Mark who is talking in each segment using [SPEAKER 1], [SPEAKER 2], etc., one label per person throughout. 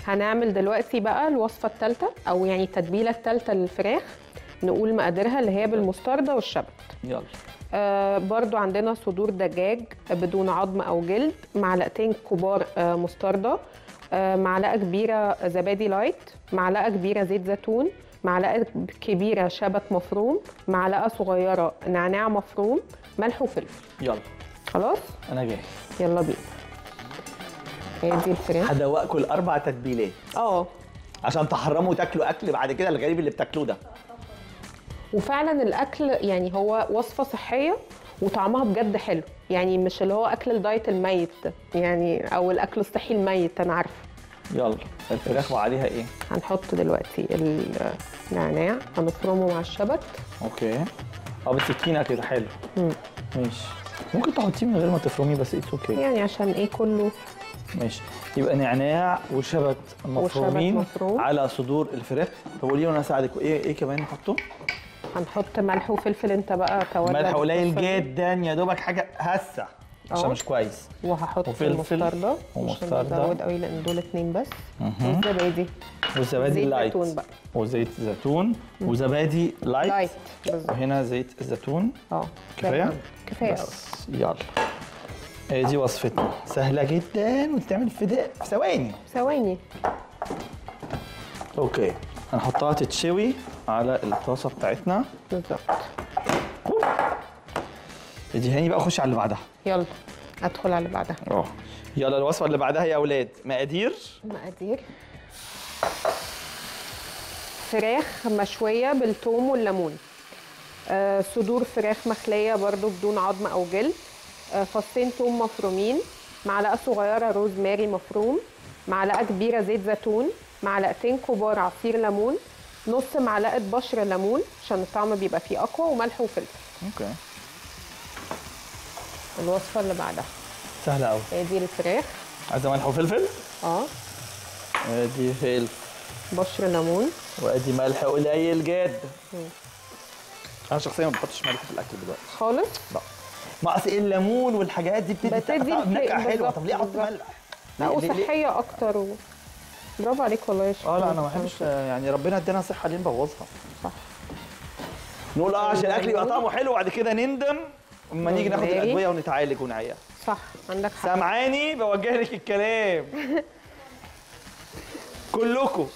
[SPEAKER 1] هنعمل دلوقتي بقى الوصفه الثالثه او يعني التتبيله الثالثه للفراخ نقول مقاديرها اللي هي بالمستردة والشبت
[SPEAKER 2] يلا
[SPEAKER 1] آه برضو عندنا صدور دجاج بدون عظم او جلد معلقتين كبار آه مستردة آه معلقه كبيره زبادي لايت معلقه كبيره زيت زيتون معلقه كبيره شبت مفروم معلقه صغيره نعناع مفروم ملح وفلفل
[SPEAKER 2] يلا
[SPEAKER 1] خلاص
[SPEAKER 2] انا جاهز
[SPEAKER 1] يلا بينا هي دي الفراخ
[SPEAKER 2] هدوقكم الاربع تتبيلات
[SPEAKER 1] اه
[SPEAKER 2] عشان تحرموا تاكلوا اكل بعد كده الغريب اللي بتاكلوه ده
[SPEAKER 1] وفعلا الاكل يعني هو وصفه صحيه وطعمها بجد حلو يعني مش اللي هو اكل الدايت الميت يعني او الاكل الصحي الميت انا عارفه
[SPEAKER 2] يلا الفراخ وعليها ايه
[SPEAKER 1] هنحط دلوقتي النعناع هنفرمه مع الشبت
[SPEAKER 2] اوكي اه بالسكينه كده حلو
[SPEAKER 1] مم.
[SPEAKER 2] ماشي ممكن تحطيه من غير ما تفرميه بس اتس اوكي
[SPEAKER 1] يعني عشان ايه كله
[SPEAKER 2] ماشي يبقى نعناع وشبت مفرومين
[SPEAKER 1] مفروم.
[SPEAKER 2] على صدور الفراخ طب قولي لي وانا اساعدك ايه ايه كمان نحطه
[SPEAKER 1] هنحط ملح وفلفل انت بقى تولد
[SPEAKER 2] ملح قليل
[SPEAKER 1] الفلفل.
[SPEAKER 2] جدا يا دوبك حاجه هسه عشان
[SPEAKER 1] أهو.
[SPEAKER 2] مش كويس
[SPEAKER 1] وهحط
[SPEAKER 2] وفلفل
[SPEAKER 1] المستردة مش
[SPEAKER 2] ومستردة.
[SPEAKER 1] هنزود قوي لان دول اتنين بس
[SPEAKER 2] مهم.
[SPEAKER 1] والزبادي
[SPEAKER 2] والزبادي
[SPEAKER 1] زيت
[SPEAKER 2] لايت
[SPEAKER 1] زيتون بقى.
[SPEAKER 2] وزيت زيتون وزبادي لايت,
[SPEAKER 1] لايت بالظبط
[SPEAKER 2] وهنا زيت الزيتون
[SPEAKER 1] اه
[SPEAKER 2] كفايه
[SPEAKER 1] كفايه قوي
[SPEAKER 2] بس يلا هي دي وصفتنا سهله جدا وتتعمل في دقيقة- في ثواني
[SPEAKER 1] ثواني
[SPEAKER 2] اوكي هنحطها تتشوي على الطاسه بتاعتنا
[SPEAKER 1] بالظبط
[SPEAKER 2] دي هاني بقى خش على اللي بعدها
[SPEAKER 1] يلا ادخل على اللي بعدها
[SPEAKER 2] اه يلا الوصفه اللي بعدها يا اولاد مقادير
[SPEAKER 1] مقادير فراخ مشوية بالثوم والليمون آه صدور فراخ مخلية برضو بدون عظم أو جلد آه فصين ثوم مفرومين معلقة صغيرة روزماري مفروم معلقة كبيرة زيت زيتون معلقتين كبار عصير ليمون نص معلقة بشر ليمون عشان الطعم بيبقى فيه أقوى وملح وفلفل
[SPEAKER 2] اوكي
[SPEAKER 1] الوصفة اللي بعدها
[SPEAKER 2] سهله قوي
[SPEAKER 1] هي دي الفراخ
[SPEAKER 2] عايزه ملح وفلفل
[SPEAKER 1] اه
[SPEAKER 2] ادي فلفل
[SPEAKER 1] بشر ليمون
[SPEAKER 2] وادي ملح قليل جدا انا شخصيا ما بحطش ملح في الاكل دلوقتي
[SPEAKER 1] خالص
[SPEAKER 2] لا ما اصل الليمون والحاجات دي بتدي
[SPEAKER 1] بتدي
[SPEAKER 2] طعم- نكهه
[SPEAKER 1] بالظبط،
[SPEAKER 2] حلوه طب ليه احط
[SPEAKER 1] بالظبط.
[SPEAKER 2] ملح
[SPEAKER 1] لا
[SPEAKER 2] ليه- ليه- ليه؟
[SPEAKER 1] وصحية أكتر و... برافو عليك والله يا شيخ
[SPEAKER 2] اه لا انا ما بحبش يعني ربنا ادانا صحه ليه نبوظها
[SPEAKER 1] صح
[SPEAKER 2] نقول اه عشان الاكل يبقى طعمه حلو وبعد كده نندم اما نيجي ناخد
[SPEAKER 1] روزماري.
[SPEAKER 2] الادويه ونتعالج ونعيا
[SPEAKER 1] صح عندك حق
[SPEAKER 2] سامعاني بوجه لك الكلام كلكم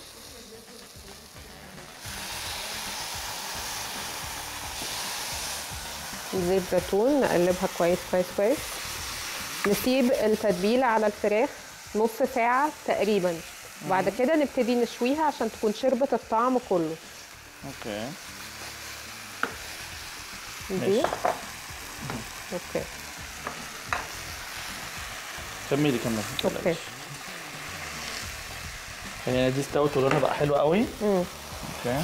[SPEAKER 1] زيت زيتون نقلبها كويس كويس كويس نسيب التتبيلة على الفراخ نص ساعة تقريبا وبعد كده نبتدي نشويها عشان تكون شربت الطعم كله
[SPEAKER 2] اوكي
[SPEAKER 1] دي
[SPEAKER 2] ماشي.
[SPEAKER 1] اوكي
[SPEAKER 2] كملي كملي
[SPEAKER 1] اوكي
[SPEAKER 2] يعني دي استوت ولونها بقى حلو قوي
[SPEAKER 1] مم.
[SPEAKER 2] اوكي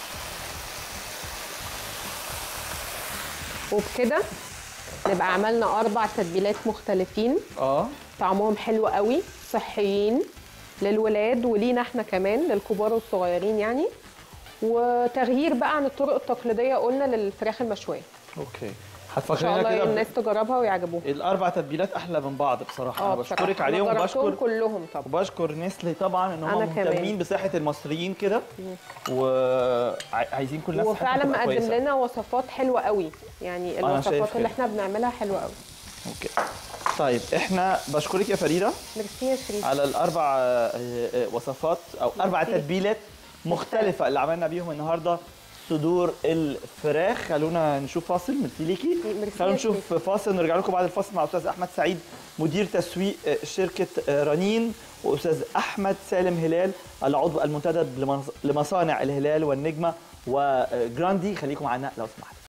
[SPEAKER 1] وبكده نبقى عملنا أربع تتبيلات مختلفين
[SPEAKER 2] اه
[SPEAKER 1] طعمهم حلو قوي صحيين للولاد ولينا احنا كمان للكبار والصغيرين يعني وتغيير بقى عن الطرق التقليديه قلنا للفراخ المشويه
[SPEAKER 2] اوكي
[SPEAKER 1] ان شاء
[SPEAKER 2] هتفكرينا
[SPEAKER 1] الله
[SPEAKER 2] كده
[SPEAKER 1] الناس
[SPEAKER 2] ب-
[SPEAKER 1] تجربها ويعجبوها
[SPEAKER 2] الاربع تدبيلات احلى من بعض بصراحه انا
[SPEAKER 1] بصراحة.
[SPEAKER 2] بشكرك
[SPEAKER 1] أنا
[SPEAKER 2] عليهم
[SPEAKER 1] جربتهم
[SPEAKER 2] وبشكر
[SPEAKER 1] كلهم طبعا
[SPEAKER 2] وبشكر نسلي طبعا ان هم
[SPEAKER 1] أنا كمان.
[SPEAKER 2] مهتمين بصحه المصريين كده وعايزين كل الناس
[SPEAKER 1] وفعلا
[SPEAKER 2] صحتها تبقى
[SPEAKER 1] مقدم
[SPEAKER 2] كويسة.
[SPEAKER 1] لنا وصفات حلوه قوي يعني
[SPEAKER 2] شايف
[SPEAKER 1] الوصفات
[SPEAKER 2] كده.
[SPEAKER 1] اللي احنا بنعملها حلوه قوي
[SPEAKER 2] اوكي طيب احنا بشكرك يا فريده
[SPEAKER 1] ميرسي يا شريف
[SPEAKER 2] على الاربع آه، آه، وصفات او اربع
[SPEAKER 1] ميرسي.
[SPEAKER 2] تتبيلات مختلفه اللي عملنا بيهم النهارده صدور الفراخ خلونا نشوف فاصل ميرسي ليكي
[SPEAKER 1] ميرسي
[SPEAKER 2] خلونا
[SPEAKER 1] يا
[SPEAKER 2] نشوف فاصل ونرجع لكم بعد الفاصل مع استاذ احمد سعيد مدير تسويق آه، شركه آه، رنين واستاذ احمد سالم هلال العضو المنتدب لمص- لمصانع الهلال والنجمه وجراندي خليكم معانا لو سمحت